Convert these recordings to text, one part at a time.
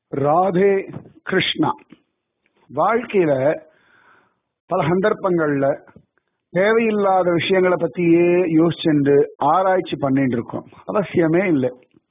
ராதே கிருஷ்ணா வாழ்க்கையில பல சந்தர்ப்பங்கள்ல தேவையில்லாத விஷயங்களை பத்தியே யோசிச்சுண்டு ஆராய்ச்சி பண்ணிட்டு இருக்கோம் அவசியமே இல்லை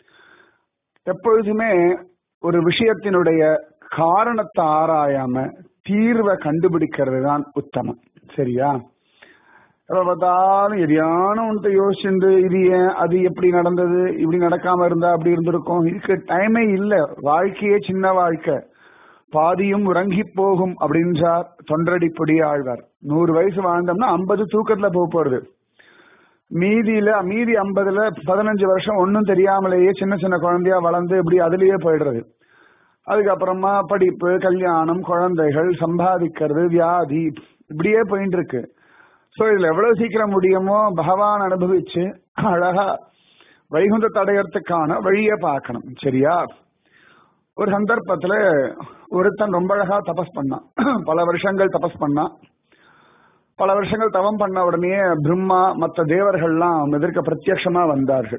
எப்பொழுதுமே ஒரு விஷயத்தினுடைய காரணத்தை ஆராயாம தீர்வை கண்டுபிடிக்கிறது தான் உத்தமம் சரியா எப்ப பார்த்தாலும் எதையான ஒன்று யோசிச்சுண்டு இது ஏன் அது எப்படி நடந்தது இப்படி நடக்காம இருந்தா அப்படி இருந்திருக்கும் இதுக்கு டைமே இல்லை வாழ்க்கையே சின்ன வாழ்க்கை பாதியும் உறங்கி போகும் அப்படின்றார் தொண்டடிப்படி ஆழ்வார் நூறு வயசு வாழ்ந்தோம்னா ஐம்பது தூக்கத்துல போக போறது மீதியில மீதி ஐம்பதுல பதினஞ்சு வருஷம் ஒன்னும் தெரியாமலேயே சின்ன சின்ன குழந்தையா வளர்ந்து இப்படி அதுலயே போயிடுறது அதுக்கப்புறமா படிப்பு கல்யாணம் குழந்தைகள் சம்பாதிக்கிறது வியாதி இப்படியே போயிட்டு இருக்கு சோ இதுல எவ்வளவு சீக்கிரம் முடியுமோ பகவான் அனுபவிச்சு அழகா வைகுந்த தடையறதுக்கான வழியை பார்க்கணும் சரியா ஒரு சந்தர்ப்பத்துல ஒருத்தன் ரொம்ப அழகா தபஸ் பண்ணான் பல வருஷங்கள் தபஸ் பண்ணான் பல வருஷங்கள் தவம் பண்ண உடனே பிரம்மா மற்ற தேவர்கள்லாம் எதிர்க்க பிரத்யட்சமா வந்தார்கள்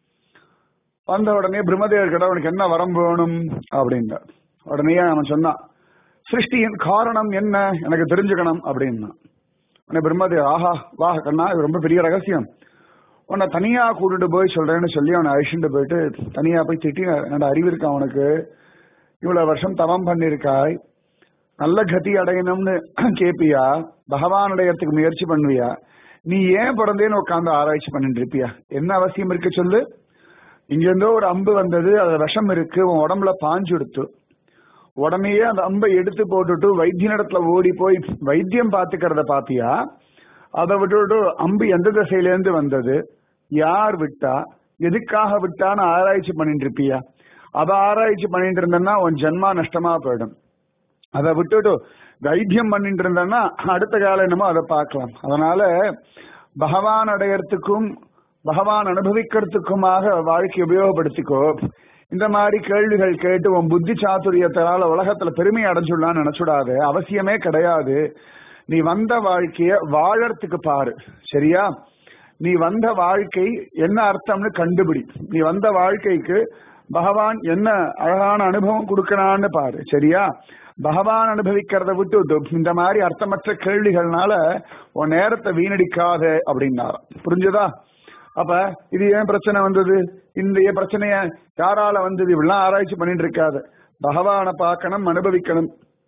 வந்த உடனே பிரம்மதேவர் கிட்ட அவனுக்கு என்ன வரம் வேணும் அப்படின்றார் உடனே அவன் சொன்னான் சிருஷ்டியின் காரணம் என்ன எனக்கு தெரிஞ்சுக்கணும் அப்படின்னா உடனே பிரம்மதேவர் ஆஹா வா கண்ணா இது ரொம்ப பெரிய ரகசியம் உன்னை தனியா கூட்டிட்டு போய் சொல்றேன்னு சொல்லி அவனை அழிச்சுட்டு போயிட்டு தனியா போய் திட்டி என்னோட அறிவு இருக்கா அவனுக்கு இவ்வளவு வருஷம் தவம் பண்ணிருக்காய் நல்ல கதி அடையணும்னு கேப்பியா பகவான் அடையறதுக்கு முயற்சி பண்ணுவியா நீ ஏன் பிறந்தேன்னு உட்காந்து ஆராய்ச்சி பண்ணிட்டு இருப்பியா என்ன அவசியம் இருக்கு சொல்லு இங்க இருந்தோ ஒரு அம்பு வந்தது அது விஷம் இருக்கு உன் உடம்புல பாஞ்சு எடுத்து உடனே அந்த அம்பை எடுத்து போட்டுட்டு வைத்தியனிடத்துல ஓடி போய் வைத்தியம் பாத்துக்கிறத பாத்தியா அதை விட்டுட்டு அம்பு எந்த திசையில இருந்து வந்தது யார் விட்டா எதுக்காக விட்டான்னு ஆராய்ச்சி பண்ணிட்டு இருப்பியா அதை ஆராய்ச்சி பண்ணிட்டு இருந்தேன்னா உன் ஜென்மா நஷ்டமா போயிடும் அதை விட்டுட்டு வைத்தியம் பண்ணிட்டு இருந்தேன்னா அடுத்த காலம் என்னமோ அதை பார்க்கலாம் அதனால பகவான் அடையறதுக்கும் பகவான் அனுபவிக்கிறதுக்குமாக வாழ்க்கை உபயோகப்படுத்திக்கோ இந்த மாதிரி கேள்விகள் கேட்டு உன் புத்தி சாத்துரியத்தினால உலகத்துல பெருமை அடைஞ்சுடலான்னு நினைச்சுடாது அவசியமே கிடையாது நீ வந்த வாழ்க்கைய வாழறதுக்கு பாரு சரியா நீ வந்த வாழ்க்கை என்ன அர்த்தம்னு கண்டுபிடி நீ வந்த வாழ்க்கைக்கு பகவான் என்ன அழகான அனுபவம் கொடுக்கறான்னு பாரு சரியா பகவான் அனுபவிக்கிறத விட்டு இந்த மாதிரி அர்த்தமற்ற கேள்விகள்னால உன் நேரத்தை வீணடிக்காத அப்படின்னார புரிஞ்சுதா அப்ப இது ஏன் பிரச்சனை வந்தது இந்த பிரச்சனைய யாரால வந்தது இப்படிலாம் ஆராய்ச்சி பண்ணிட்டு இருக்காது பகவானை பார்க்கணும் அனுபவிக்கணும்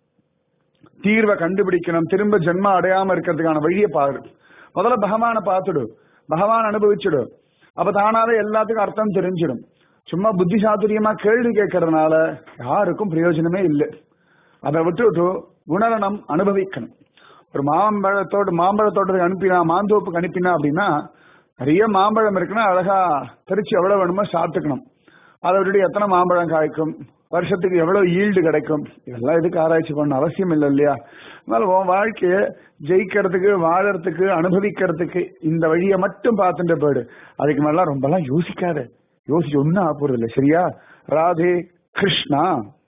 தீர்வை கண்டுபிடிக்கணும் திரும்ப ஜென்மா அடையாம இருக்கிறதுக்கான வழியை பாரு முதல்ல பகவானை பார்த்துடு பகவான் அனுபவிச்சுடு அப்ப தானாவே எல்லாத்துக்கும் அர்த்தம் தெரிஞ்சிடும் சும்மா புத்தி சாதுரியமா கேள்வி கேட்கறதுனால யாருக்கும் பிரயோஜனமே இல்லை அதை விட்டுட்டு குணரணம் அனுபவிக்கணும் ஒரு மாம்பழத்தோடு மாம்பழத்தோட்டத்துக்கு அனுப்பினா மாந்தோப்புக்கு அனுப்பினா அப்படின்னா நிறைய மாம்பழம் இருக்குன்னா அழகா பறிச்சு எவ்வளவு வேணுமோ சாப்பிட்டுக்கணும் அதை விட்டுட்டு எத்தனை மாம்பழம் காய்க்கும் வருஷத்துக்கு எவ்வளவு ஈல்டு கிடைக்கும் இதெல்லாம் எதுக்கு ஆராய்ச்சி பண்ண அவசியம் இல்லை இல்லையா அதனால உன் வாழ்க்கைய ஜெயிக்கிறதுக்கு வாழறதுக்கு அனுபவிக்கிறதுக்கு இந்த வழியை மட்டும் பார்த்துட்டு போயிடு அதுக்கு மேலாம் ரொம்பலாம் யோசிக்காத யோசிச்சு ஒன்னும் ஆக போறது இல்லை சரியா ராதே கிருஷ்ணா